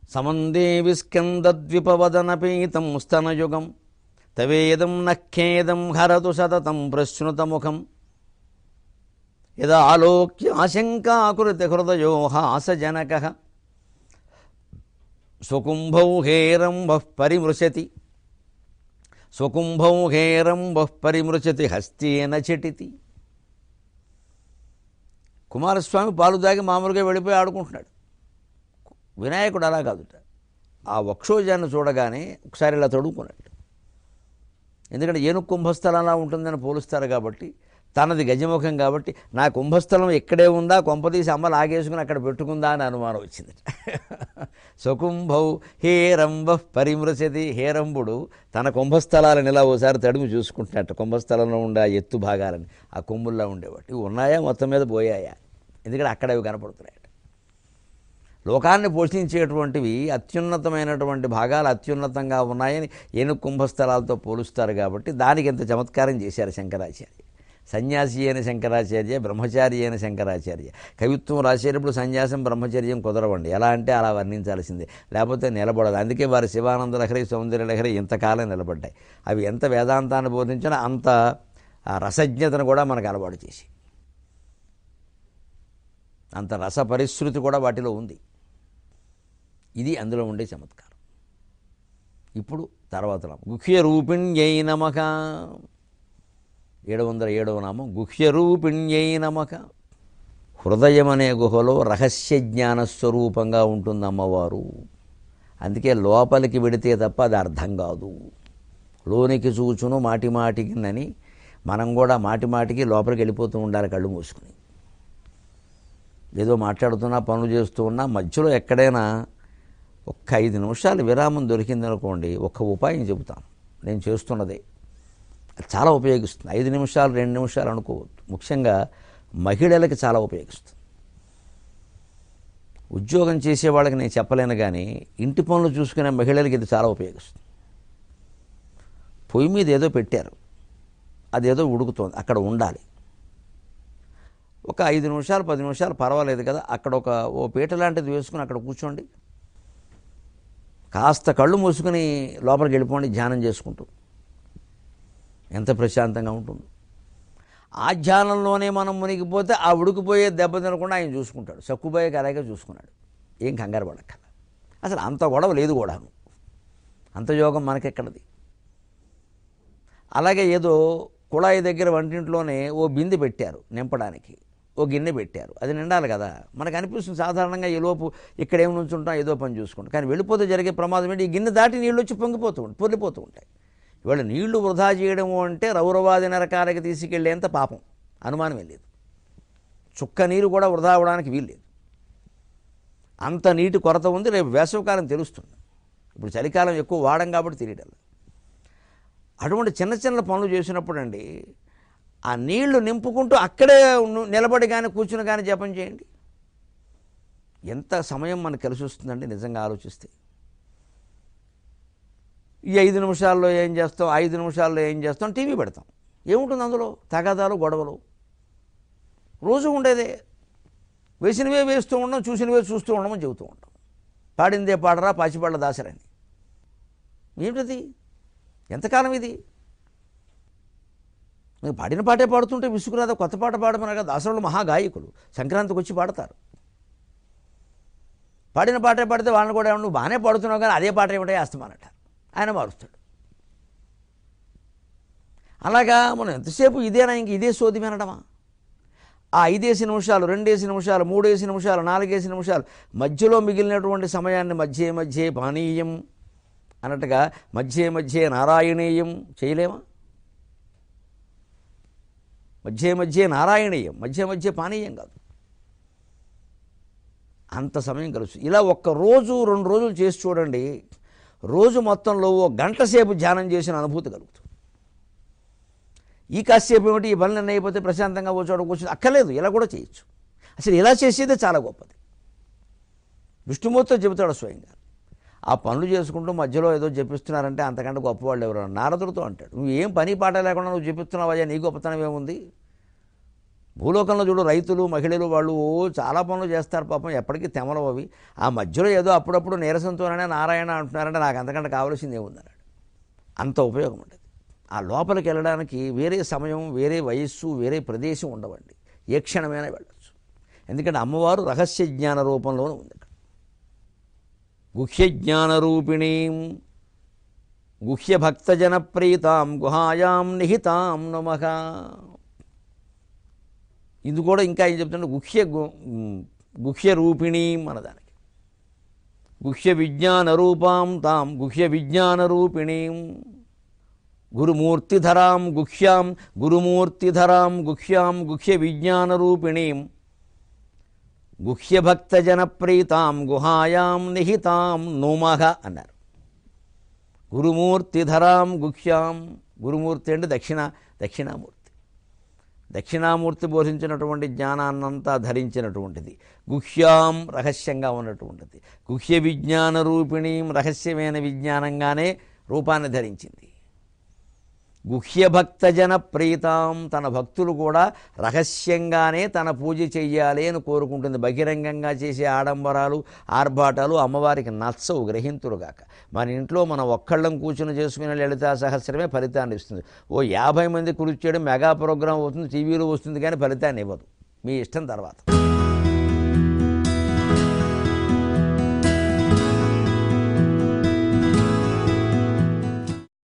సమందేవి స్కందద్విపవదనపీతం స్తనయుగం తవేదం నఖేదం హరతు సతతం ప్రశ్నుతముఖం యదా ఆలోక్య ఆశంకాకృతి హృదయో హాసజనక స్వకుంభౌ హేరంబ పరిమృశతి స్వకుంభౌ హేరంబ పరిమృశతి హస్తేన చటితి కుమారస్వామి పాలు తాగి మామూలుగా వెళ్ళిపోయి ఆడుకుంటున్నాడు వినాయకుడు అలా కాదుట ఆ వక్షోజాన్ని చూడగానే ఒకసారి ఇలా తడుకున్నాడు ఎందుకంటే ఏనుగు కుంభస్థలం అలా ఉంటుందని పోలుస్తారు కాబట్టి తనది గజముఖం కాబట్టి నా కుంభస్థలం ఇక్కడే ఉందా కొంపతీసి అమ్మ లాగేసుకుని అక్కడ పెట్టుకుందా అని అనుమానం వచ్చింది స్వకుంభౌ హేరంబ పరిమృశతి హేరంబుడు తన కుంభస్థలాలను ఇలా ఓసారి తడిమి చూసుకుంటున్నట్టు కుంభస్థలంలో ఉండే ఆ ఎత్తు భాగాలని ఆ కొమ్ముల్లో ఉండేవాటి ఇవి ఉన్నాయా మొత్తం మీద పోయాయా ఎందుకంటే అక్కడ ఇవి కనపడుతున్నాయి లోకాన్ని పోషించేటువంటివి అత్యున్నతమైనటువంటి భాగాలు అత్యున్నతంగా ఉన్నాయని ఏనుగు కుంభస్థలాలతో పోలుస్తారు కాబట్టి దానికి ఎంత చమత్కారం చేశారు శంకరాచార్య సన్యాసి అయిన శంకరాచార్య బ్రహ్మచారి అయిన శంకరాచార్య కవిత్వం రాసేటప్పుడు సన్యాసం బ్రహ్మచర్యం కుదరవండి ఎలా అంటే అలా వర్ణించాల్సిందే లేకపోతే నిలబడదు అందుకే వారి శివానంద లహరి సౌందర్య లహరి ఇంతకాలం నిలబడ్డాయి అవి ఎంత వేదాంతాన్ని బోధించినా అంత ఆ రసజ్ఞతను కూడా మనకు అలవాటు చేసి అంత రస పరిశ్రుతి కూడా వాటిలో ఉంది ఇది అందులో ఉండే చమత్కారం ఇప్పుడు తర్వాత నామం గుహ్య రూపిణ్యై నమక ఏడు వందల ఏడవ నామం గుహ్య రూపిణ్యై నమక హృదయం అనే గుహలో రహస్య జ్ఞాన స్వరూపంగా ఉంటుంది అమ్మవారు అందుకే లోపలికి వెడితే తప్ప అది అర్థం కాదు లోనికి చూచును మాటి మాటికినని మనం కూడా మాటి మాటికి లోపలికి వెళ్ళిపోతూ ఉండాలి కళ్ళు మూసుకుని ఏదో మాట్లాడుతున్నా పనులు చేస్తూ ఉన్నా మధ్యలో ఎక్కడైనా ఒక్క ఐదు నిమిషాలు విరామం దొరికిందనుకోండి ఒక్క ఉపాయం చెబుతాను నేను చేస్తున్నదే అది చాలా ఉపయోగిస్తుంది ఐదు నిమిషాలు రెండు నిమిషాలు అనుకోవద్దు ముఖ్యంగా మహిళలకి చాలా ఉపయోగిస్తుంది ఉద్యోగం చేసే వాళ్ళకి నేను చెప్పలేను కానీ ఇంటి పనులు చూసుకునే మహిళలకి ఇది చాలా ఉపయోగిస్తుంది పొయ్యి మీద ఏదో పెట్టారు అదేదో ఉడుకుతోంది అక్కడ ఉండాలి ఒక ఐదు నిమిషాలు పది నిమిషాలు పర్వాలేదు కదా అక్కడ ఒక ఓ పీట లాంటిది వేసుకుని అక్కడ కూర్చోండి కాస్త కళ్ళు మూసుకుని లోపలికి వెళ్ళిపోండి ధ్యానం చేసుకుంటూ ఎంత ప్రశాంతంగా ఉంటుంది ఆ ధ్యానంలోనే మనం మునిగిపోతే ఆ ఉడికిపోయే దెబ్బ తినకుండా ఆయన చూసుకుంటాడు సక్కుపోయే అలాగే చూసుకున్నాడు ఏం కంగారు పడక్కల అసలు అంత గొడవ లేదు కూడాను అంత యోగం మనకెక్కడది అలాగే ఏదో కుళాయి దగ్గర వంటింట్లోనే ఓ బిందె పెట్టారు నింపడానికి ఓ గిన్నె పెట్టారు అది నిండాలి కదా మనకు అనిపిస్తుంది సాధారణంగా ఈ లోపు ఇక్కడ ఏం నుంచుంటాం ఏదో పని చూసుకుంటాం కానీ వెళ్ళిపోతే జరిగే ప్రమాదం ఏంటి ఈ గిన్నె దాటి నీళ్ళు వచ్చి పొంగిపోతూ ఉంటాయి పొర్లిపోతూ ఉంటాయి ఇవాళ నీళ్లు వృధా చేయడము అంటే రౌరవాది నరకాలకి తీసుకెళ్లేంత పాపం అనుమానం లేదు చుక్క నీరు కూడా వృధా అవడానికి వీల్లేదు అంత నీటి కొరత ఉంది రేపు వేసవికాలం తెలుస్తుంది ఇప్పుడు చలికాలం ఎక్కువ వాడం కాబట్టి తెలియడం అటువంటి చిన్న చిన్న పనులు చేసినప్పుడు అండి ఆ నీళ్లు నింపుకుంటూ అక్కడే ను- నిలబడి కానీ కూర్చుని కానీ జపం చేయండి ఎంత సమయం మనకు కలిసి వస్తుందండి నిజంగా ఆలోచిస్తే ఈ ఐదు నిమిషాల్లో ఏం చేస్తాం ఐదు నిమిషాల్లో ఏం చేస్తాం టీవీ పెడతాం ఏముంటుంది అందులో తగాదాలు గొడవలు రోజు ఉండేదే వేసినవే వేస్తూ ఉండడం చూసినవే చూస్తూ ఉండమని చెబుతూ ఉంటాం పాడిందే పాడరా పాచిపళ్ళ దాసరని ఏమిటది ఎంతకాలం ఇది మీరు పాడిన పాటే పాడుతుంటే విసుగురాదా కొత్త పాట పాడమనగా దాసరులు మహాగాయకులు సంక్రాంతికి వచ్చి పాడతారు పాడిన పాటే పాడితే వాళ్ళని కూడా ఏమన్నా, నువ్వు బాగానే పాడుతున్నావు కానీ అదే పాట ఏమిటో వేస్తామన్నట ఆయన మారుస్తాడు అలాగా మనం ఎంతసేపు ఇదేనా ఇంక ఇదే సోది వినడమా ఆ ఐదేసి నిమిషాలు రెండేసి నిమిషాలు మూడేసి నిమిషాలు నాలుగేసి నిమిషాలు మధ్యలో మిగిలినటువంటి సమయాన్ని మధ్య మధ్య పానీయం అన్నట్టుగా మధ్య మధ్య నారాయణీయం చేయలేమా మధ్య మధ్య నారాయణీయం మధ్య మధ్య పానీయం కాదు అంత సమయం కలుసు ఇలా ఒక్క రోజు రెండు రోజులు చేసి చూడండి రోజు మొత్తంలో ఓ గంట సేపు ధ్యానం చేసిన అనుభూతి కలుగుతుంది ఈ కాసేపు ఏమిటి ఈ పనులు అయిపోతే ప్రశాంతంగా ఓ చోట కూర్చొని అక్కర్లేదు ఇలా కూడా చేయొచ్చు అసలు ఇలా చేసేదే చాలా గొప్పది విష్ణుమూర్తితో చెబుతాడు స్వయంగా ఆ పనులు చేసుకుంటూ మధ్యలో ఏదో చెప్పిస్తున్నారంటే అంతకంటే గొప్పవాళ్ళు ఎవరు నారదుడితో అంటాడు నువ్వు ఏం పని పాట లేకుండా నువ్వు చెప్పిస్తున్నావయ్యా నీ గొప్పతనం ఏముంది భూలోకంలో చూడు రైతులు మహిళలు వాళ్ళు ఓ చాలా పనులు చేస్తారు పాపం ఎప్పటికీ తెమలవు అవి ఆ మధ్యలో ఏదో అప్పుడప్పుడు నీరసంతోనే నారాయణ అంటున్నారంటే నాకు అంతకంటే కావాల్సింది ఏముందన్నాడు అంత ఉపయోగం ఉండదు ఆ లోపలికి వెళ్ళడానికి వేరే సమయం వేరే వయస్సు వేరే ప్రదేశం ఉండవండి ఏ క్షణమైనా వెళ్ళచ్చు ఎందుకంటే అమ్మవారు రహస్య జ్ఞాన రూపంలోనే ఉంది అక్కడ గుహ్య జ్ఞానరూపిణీం గుహ్య భక్తజన ప్రీతాం గుహాయాం నిహితాం నమః ఇది కూడా ఇంకా ఏం చెప్తుంటే గుహ్య గు- గుహ్య రూపిణీం అన్నదానికి గుహ్య విజ్ఞాన రూపాం తాం గుహ్య విజ్ఞాన రూపిణీం గురుమూర్తిధరాం గుహ్యాం గురుమూర్తిధరాం గుహ్యాం గుహ్య విజ్ఞాన రూపిణీం గుహ్యభక్తజన ప్రీతాం గుహాయాం నిహితాం నోమహ అన్నారు గురుమూర్తిధరాం గుహ్యాం గురుమూర్తి అంటే దక్షిణ దక్షిణామూర్తి దక్షిణామూర్తి బోధించినటువంటి జ్ఞానాన్నంతా ధరించినటువంటిది గుహ్యాం రహస్యంగా ఉన్నటువంటిది గుహ్య విజ్ఞాన రూపిణీం రహస్యమైన విజ్ఞానంగానే రూపాన్ని ధరించింది గుహ్యభక్తజన ప్రీతాం తన భక్తులు కూడా రహస్యంగానే తన పూజ చెయ్యాలి అని కోరుకుంటుంది బహిరంగంగా చేసే ఆడంబరాలు ఆర్భాటాలు అమ్మవారికి నచ్చవు గ్రహింతురుగాక మన ఇంట్లో మనం ఒక్కళ్ళం కూర్చుని చేసుకునే లలితా సహస్రమే ఫలితాన్ని ఇస్తుంది ఓ యాభై మంది కుర్చీ చేయడం మెగా ప్రోగ్రాం అవుతుంది టీవీలో వస్తుంది కానీ ఫలితాన్ని ఇవ్వదు మీ ఇష్టం తర్వాత